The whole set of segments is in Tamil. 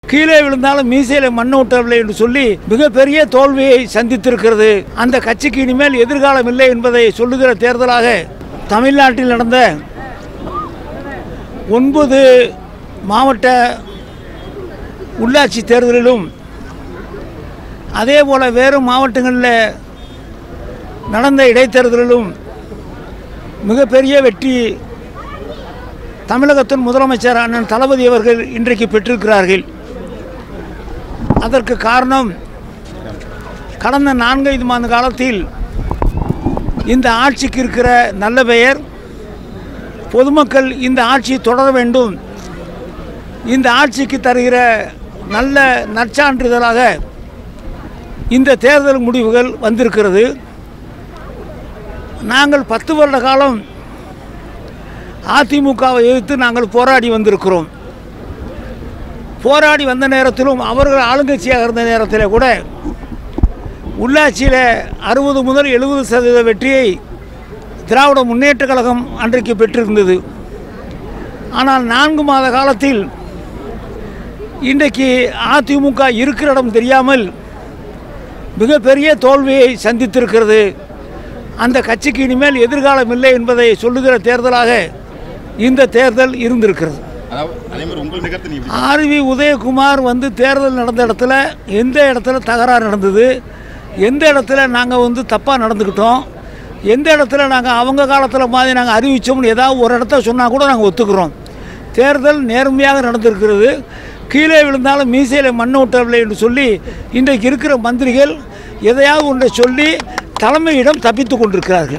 கீழே விழுந்தாலும் மீசையில மண் விட்டவில்லை என்று சொல்லி மிகப்பெரிய தோல்வியை சந்தித்திருக்கிறது அந்த கட்சிக்கு இனிமேல் எதிர்காலம் இல்லை என்பதை சொல்லுகிற தேர்தலாக தமிழ்நாட்டில் நடந்த ஒன்பது மாவட்ட உள்ளாட்சி தேர்தலிலும் அதே போல் வேறு மாவட்டங்களில் நடந்த இடைத்தேர்தலிலும் மிகப்பெரிய வெற்றி தமிழகத்தின் முதலமைச்சர் அண்ணன் தளபதி அவர்கள் இன்றைக்கு பெற்றிருக்கிறார்கள் அதற்கு காரணம் கடந்த நான்கைந்து மாத காலத்தில் இந்த ஆட்சிக்கு இருக்கிற நல்ல பெயர் பொதுமக்கள் இந்த ஆட்சியை தொடர வேண்டும் இந்த ஆட்சிக்கு தருகிற நல்ல நற்சான்றிதழாக இந்த தேர்தல் முடிவுகள் வந்திருக்கிறது நாங்கள் பத்து வருட காலம் அதிமுகவை எதிர்த்து நாங்கள் போராடி வந்திருக்கிறோம் போராடி வந்த நேரத்திலும் அவர்கள் ஆளுங்கட்சியாக இருந்த நேரத்தில் கூட உள்ளாட்சியில் அறுபது முதல் எழுபது சதவீத வெற்றியை திராவிட முன்னேற்றக் கழகம் அன்றைக்கு பெற்றிருந்தது ஆனால் நான்கு மாத காலத்தில் இன்றைக்கு அதிமுக இருக்கிற இடம் தெரியாமல் மிகப்பெரிய தோல்வியை சந்தித்திருக்கிறது அந்த கட்சிக்கு இனிமேல் எதிர்காலம் இல்லை என்பதை சொல்லுகிற தேர்தலாக இந்த தேர்தல் இருந்திருக்கிறது அதாவது அதே மாதிரி உங்கள் நிகழ்த்து நீ ஆர்வி உதயகுமார் வந்து தேர்தல் நடந்த இடத்துல எந்த இடத்துல தகராறு நடந்தது எந்த இடத்துல நாங்கள் வந்து தப்பாக நடந்துக்கிட்டோம் எந்த இடத்துல நாங்கள் அவங்க காலத்தில் மாதிரி நாங்கள் அறிவித்தோம்னு ஏதாவது ஒரு இடத்த சொன்னால் கூட நாங்கள் ஒத்துக்கிறோம் தேர்தல் நேர்மையாக நடந்திருக்கிறது கீழே விழுந்தாலும் மீசையில் மண்ணை விட்டவில்லை என்று சொல்லி இன்றைக்கு இருக்கிற மந்திரிகள் எதையாவது ஒன்றை சொல்லி தலைமையிடம் தப்பித்து கொண்டிருக்கிறார்கள்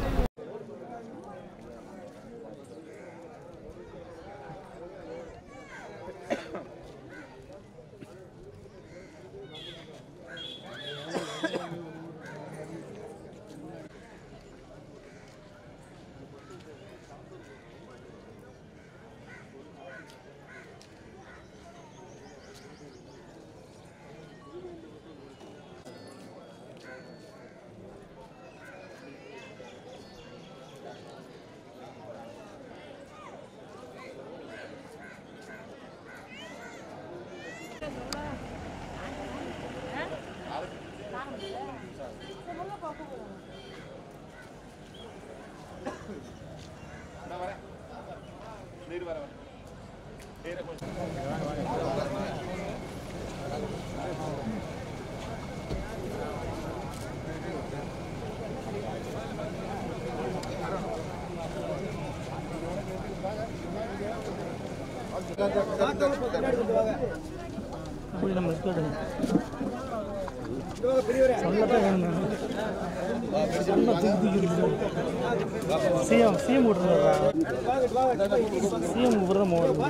சிஎம் சிஎம் விட்டுருந்தா சிஎம் விரதம் வருது